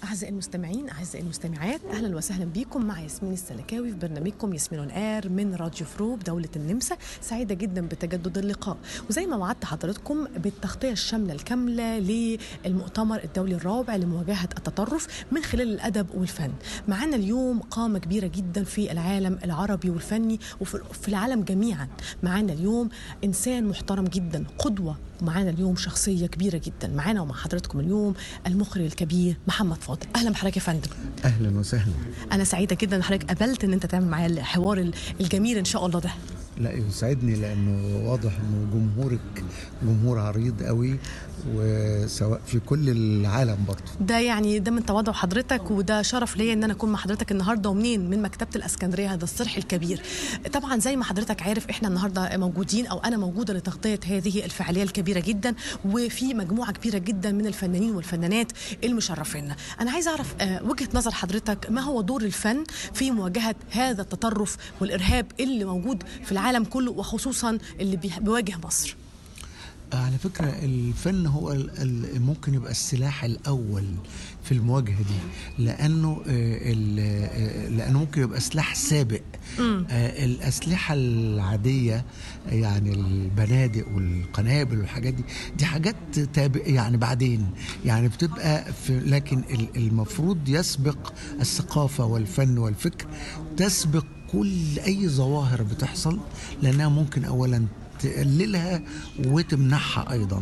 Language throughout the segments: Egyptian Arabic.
أعزائي المستمعين أعزائي المستمعات أهلا وسهلا بكم مع ياسمين السلكاوي في برنامجكم ياسمين اون اير من راديو فرو بدولة النمسا سعيدة جدا بتجدد اللقاء وزي ما وعدت حضراتكم بالتغطية الشاملة الكاملة للمؤتمر الدولي الرابع لمواجهة التطرف من خلال الأدب والفن معنا اليوم قامة كبيرة جدا في العالم العربي والفني وفي العالم جميعا معنا اليوم إنسان محترم جدا قدوة ومعانا اليوم شخصية كبيرة جدا معانا ومع حضراتكم اليوم المخرج الكبير محمد فاضل أهلا بحضرتك يا فندم اهلا وسهلا أنا سعيدة جدا إن حضرتك قبلت إن أنت تعمل معايا الحوار الجميل إن شاء الله ده لا يسعدني لانه واضح انه جمهورك جمهور عريض قوي وسواء في كل العالم برضه ده يعني ده من تواضع حضرتك وده شرف ليا ان انا اكون مع حضرتك النهارده ومنين من مكتبه الاسكندريه هذا الصرح الكبير طبعا زي ما حضرتك عارف احنا النهارده موجودين او انا موجوده لتغطيه هذه الفعاليه الكبيره جدا وفي مجموعه كبيره جدا من الفنانين والفنانات المشرفين انا عايزه اعرف آه، وجهه نظر حضرتك ما هو دور الفن في مواجهه هذا التطرف والارهاب اللي موجود في العالم كله وخصوصا اللي بي- بيواجه مصر على فكرة الفن هو ال- ال- ممكن يبقى السلاح الأول في المواجهة دي لأنه آه، ال- آه، لأنه ممكن يبقى سلاح سابق آه، الأسلحة العادية يعني البنادق والقنابل والحاجات دي دي حاجات تابع يعني بعدين يعني بتبقى في لكن ال- المفروض يسبق الثقافة والفن والفكر تسبق كل أي ظواهر بتحصل لأنها ممكن أولا تقللها وتمنعها ايضا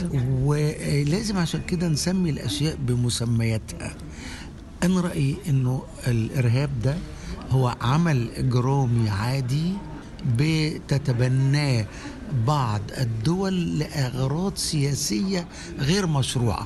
ولازم عشان كده نسمي الاشياء بمسمياتها انا رايي انه الارهاب ده هو عمل اجرامي عادي بتتبناه بعض الدول لاغراض سياسيه غير مشروعه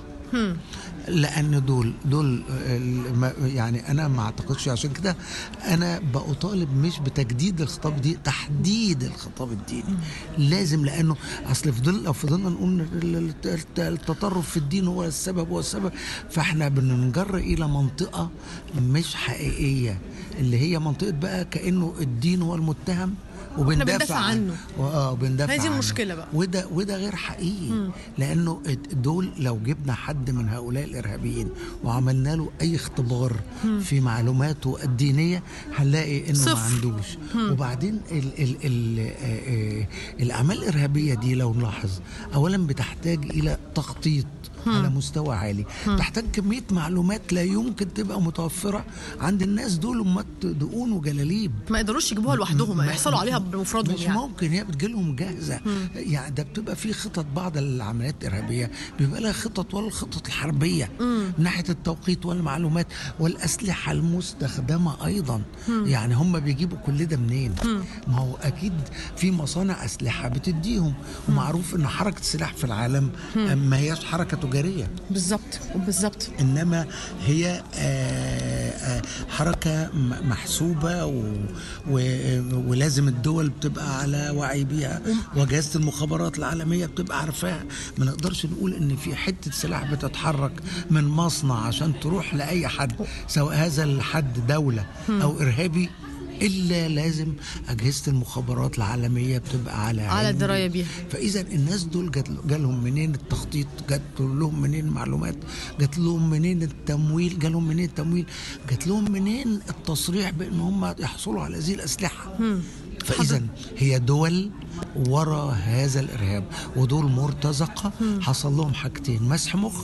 لان دول دول الم- يعني انا ما اعتقدش عشان كده انا بطالب مش بتجديد الخطاب دي تحديد الخطاب الديني لازم لانه اصل فضل لو فضلنا نقول ال- ال- الت- التطرف في الدين هو السبب هو السبب فاحنا بننجر الى منطقه مش حقيقيه اللي هي منطقه بقى كانه الدين هو المتهم وبندافع بندافع عنه. اه بندافع هذه عنه. المشكلة بقى. وده وده غير حقيقي لانه دول لو جبنا حد من هؤلاء الارهابيين وعملنا له اي اختبار في معلوماته الدينيه هنلاقي انه ما صفر. عندوش وبعدين ال ال ال آه، آه، الاعمال الارهابيه دي لو نلاحظ اولا بتحتاج الى تخطيط على مستوى عالي تحتاج كمية معلومات لا يمكن تبقى متوفرة عند الناس دول هم دقون وجلاليب ما يقدروش يجيبوها لوحدهم ما- يحصلوا عليها بمفردهم مش يعني ممكن هي بتجيلهم جاهزه يعني ده بتبقى في خطط بعض العمليات الارهابيه بيبقى لها خطط ولا الخطط الحربيه من ناحيه التوقيت والمعلومات والاسلحه المستخدمه ايضا يعني هم بيجيبوا كل ده منين ما هو اكيد في مصانع اسلحه بتديهم ومعروف ان حركه السلاح في العالم ما هياش حركه تجاريه بالظبط بالظبط انما هي آه، آه، حركه م- محسوبه و و ولازم الدول بتبقى على وعي بيها واجهزه المخابرات العالميه بتبقى عارفاها ما نقدرش نقول ان في حته سلاح بتتحرك من مصنع عشان تروح لاي حد سواء هذا الحد دوله او ارهابي الا لازم اجهزه المخابرات العالميه بتبقى على على علم دراية بيها. فاذا الناس دول جات جالهم منين التخطيط جات لهم منين المعلومات جات لهم منين التمويل جالهم منين التمويل جات لهم منين التصريح بان هم يحصلوا على هذه الاسلحه فاذا هي دول ورا هذا الارهاب ودول مرتزقه حصل لهم حاجتين مسح مخ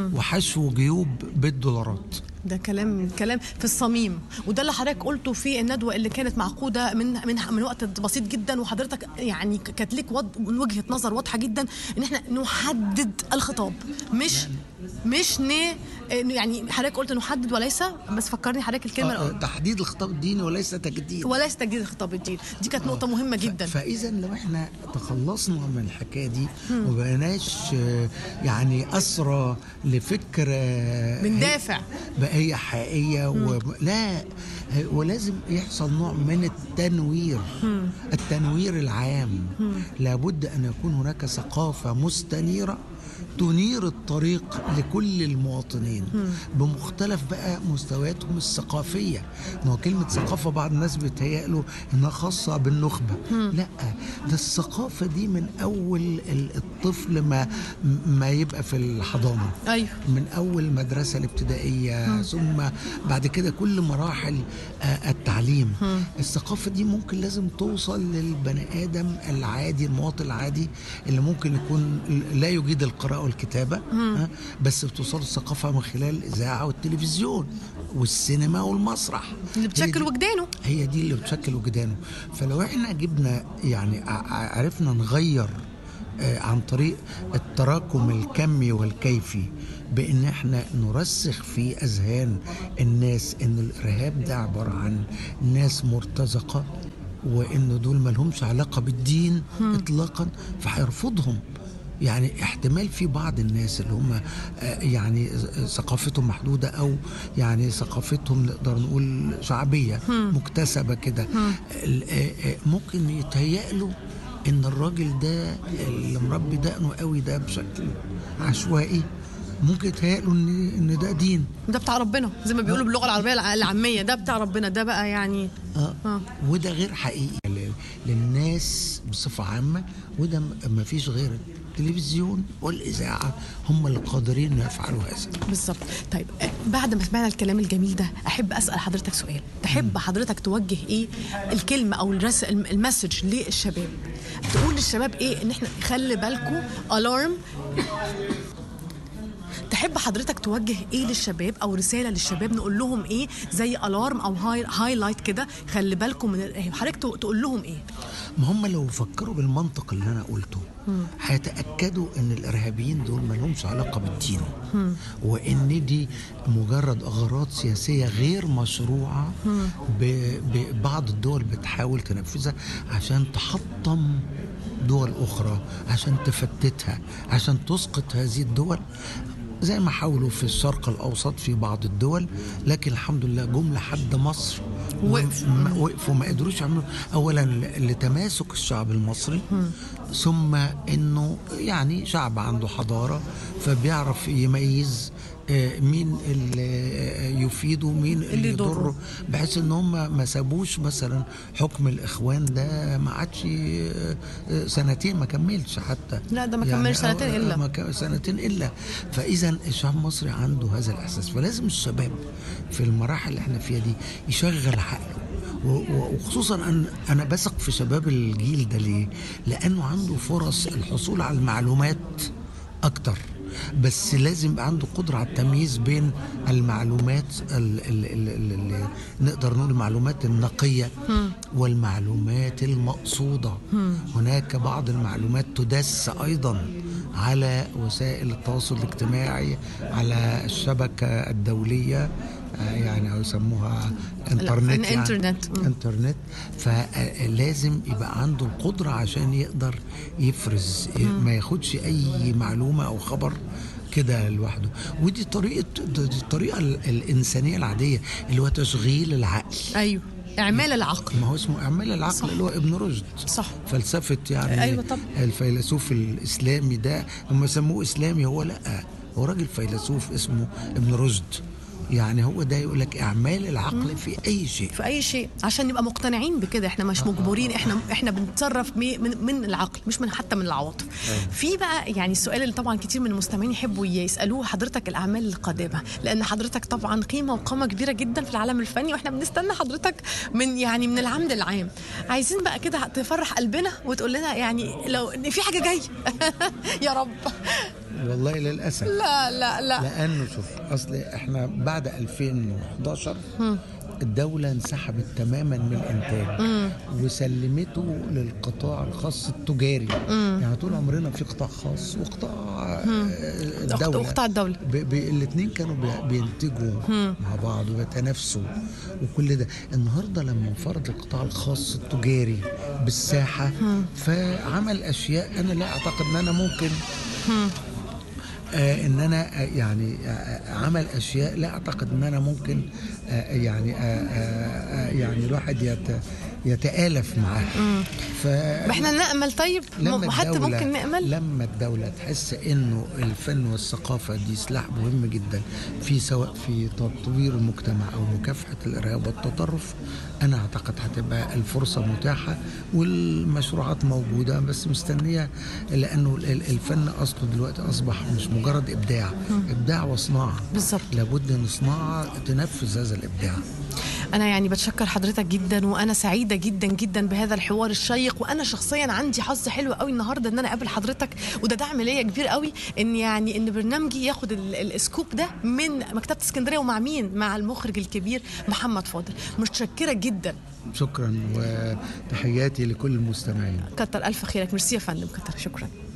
وحشو جيوب بالدولارات ده كلام كلام في الصميم وده اللي حضرتك قلته في الندوه اللي كانت معقوده من من من وقت بسيط جدا وحضرتك يعني ك- كانت ليك وض- وجهه نظر واضحه جدا ان احنا نحدد الخطاب مش مش ن يعني حضرتك قلت نحدد وليس بس فكرني حضرتك الكلمه آه، آه، الأول. تحديد الخطاب الديني وليس تجديد وليس تجديد الخطاب الديني دي كانت نقطه مهمه جدا فاذا لو احنا تخلصنا من الحكايه دي وبقيناش آه، يعني اسرى لفكر آه، بندافع. هي- بقى هي حقيقيه و... لا ولازم يحصل نوع من التنوير التنوير العام لابد ان يكون هناك ثقافه مستنيره تنير الطريق لكل المواطنين بمختلف بقى مستوياتهم الثقافية ما هو كلمة ثقافة بعض الناس بتهيأ انها خاصة بالنخبة لا ده الثقافة دي من أول ال- الطفل ما ما يبقى في الحضانة ايوه من اول المدرسه الابتدائيه ثم بعد كده كل مراحل آه، التعليم الثقافه دي ممكن لازم توصل للبني ادم العادي المواطن العادي اللي ممكن يكون لا يجيد القراءه والكتابه آه، بس بتوصل الثقافه من خلال الاذاعه والتلفزيون والسينما والمسرح اللي هي بتشكل دي- وجدانه هي دي اللي بتشكل وجدانه فلو احنا جبنا يعني ع- ع- عرفنا نغير آه، عن طريق التراكم الكمي والكيفي بان احنا نرسخ في اذهان الناس ان الارهاب ده عباره عن ناس مرتزقه وان دول ملهمش علاقه بالدين اطلاقا فهيرفضهم يعني احتمال في بعض الناس اللي هم آه، يعني آه، ثقافتهم محدودة أو يعني ثقافتهم نقدر نقول شعبية مكتسبة كده ال- آه، آه، ممكن يتهيأ له إن الراجل ده اللي مربي دقنه قوي ده بشكل عشوائي ممكن يتهيأ له إن إن ده دين ده بتاع ربنا زي ما بيقولوا باللغه العربيه الع- العاميه ده بتاع ربنا ده بقى يعني آه. آه. وده غير حقيقي ل- للناس بصفة عامة وده م- ما فيش غير التلفزيون والإذاعة هم اللي قادرين أن يفعلوا هذا بالظبط طيب آه، بعد ما سمعنا الكلام الجميل ده احب اسال حضرتك سؤال تحب حضرتك توجه ايه الكلمه او الرس الم- المسج للشباب تقول للشباب ايه ان احنا خلي بالكم الارم تحب حضرتك توجه ايه للشباب او رساله للشباب نقول لهم ايه زي الارم او هاي هايلايت كده خلي بالكم من الارهاب حضرتك تق- تقول لهم ايه ما هم لو فكروا بالمنطق اللي أنا قلته هيتأكدوا أن الإرهابيين دول ما لهمش علاقة بالدين وأن دي مجرد أغراض سياسية غير مشروعة ب- ببعض الدول بتحاول تنفذها عشان تحطم دول أخرى عشان تفتتها عشان تسقط هذه الدول زي ما حاولوا في الشرق الأوسط في بعض الدول لكن الحمد لله جم لحد مصر وقف. وما- وقفوا ما قدروش يعملوا اولا لتماسك الشعب المصري ثم انه يعني شعب عنده حضاره فبيعرف يميز آه، مين اللي آه، يفيده ومين اللي, اللي يضره. يضره بحيث ان هم ما سابوش مثلا حكم الاخوان ده ما عادش آه، آه، سنتين ما كملش حتى لا، ده ما كملش أو- سنتين إلا. ما ك- سنتين الا فاذا الشعب المصري عنده هذا الاحساس فلازم الشباب في المراحل اللي احنا فيها دي يشغل عقله و- و- وخصوصا ان انا بثق في شباب الجيل ده ليه؟ لانه عنده فرص الحصول على المعلومات اكتر بس لازم يبقى عنده قدرة على التمييز بين المعلومات ال ال ال ال ال نقدر نقول المعلومات النقية والمعلومات المقصودة هناك بعض المعلومات تدس أيضا على وسائل التواصل الاجتماعي على الشبكة الدولية آه، يعني أو يسموها انترنت يعني إنترنت. مم. انترنت فلازم يبقى عنده القدرة عشان يقدر يفرز ما ياخدش أي معلومة أو خبر كده لوحده ودي طريقة دي الطريقة ال- الإنسانية العادية اللي هو تشغيل العقل ايوه اعمال العقل ما هو اسمه اعمال العقل صح. اللي هو ابن رشد صح فلسفة يعني أيوة طبعا. الفيلسوف الإسلامي ده هم سموه إسلامي هو لأ هو راجل فيلسوف اسمه ابن رشد يعني هو ده يقول لك اعمال العقل في اي شيء في اي شيء عشان نبقى مقتنعين بكده احنا مش مجبورين احنا احنا بنتصرف مي- من من العقل مش من حتى من العواطف في بقى يعني السؤال اللي طبعا كتير من المستمعين يحبوا يسالوه حضرتك الاعمال القادمه لان حضرتك طبعا قيمه وقامه كبيره جدا في العالم الفني واحنا بنستنى حضرتك من يعني من العمد العام عايزين بقى كده تفرح قلبنا وتقول لنا يعني لو ان في حاجه جايه يا رب والله للاسف لا لا لا لانه شوف اصل احنا بعد 2011 الدولة انسحبت تماما من الانتاج وسلمته للقطاع الخاص التجاري يعني طول عمرنا في قطاع خاص وقطاع آه، الدولة وقطاع الدولة. ب... ب... الاثنين كانوا بي... بينتجوا مع بعض وبيتنافسوا وكل ده النهارده لما انفرد القطاع الخاص التجاري بالساحة فعمل اشياء انا لا اعتقد ان انا ممكن آه ان انا آه يعني آه عمل اشياء لا اعتقد ان انا ممكن آه يعني آه آه آه يعني الواحد يت يتآلف معاها ف احنا نامل طيب م- حتى الدولة ممكن نامل لما الدولة تحس انه الفن والثقافة دي سلاح مهم جدا في سواء في تطوير المجتمع او مكافحة الارهاب والتطرف انا اعتقد هتبقى الفرصة متاحة والمشروعات موجودة بس مستنية لانه ال- الفن اصله دلوقتي اصبح مش مجرد ابداع ابداع وصناعة بالظبط لابد ان صناعة تنفذ هذا الابداع انا يعني بتشكر حضرتك جدا وانا سعيده جدا جدا بهذا الحوار الشيق وانا شخصيا عندي حظ حلو قوي النهارده ان انا اقابل حضرتك وده دعم ليا كبير قوي ان يعني ان برنامجي ياخد ال- السكوب ده من مكتبه اسكندريه ومع مين مع المخرج الكبير محمد فاضل متشكره جدا شكرا وتحياتي لكل المستمعين كتر الف خيرك ميرسي يا فندم كتر شكرا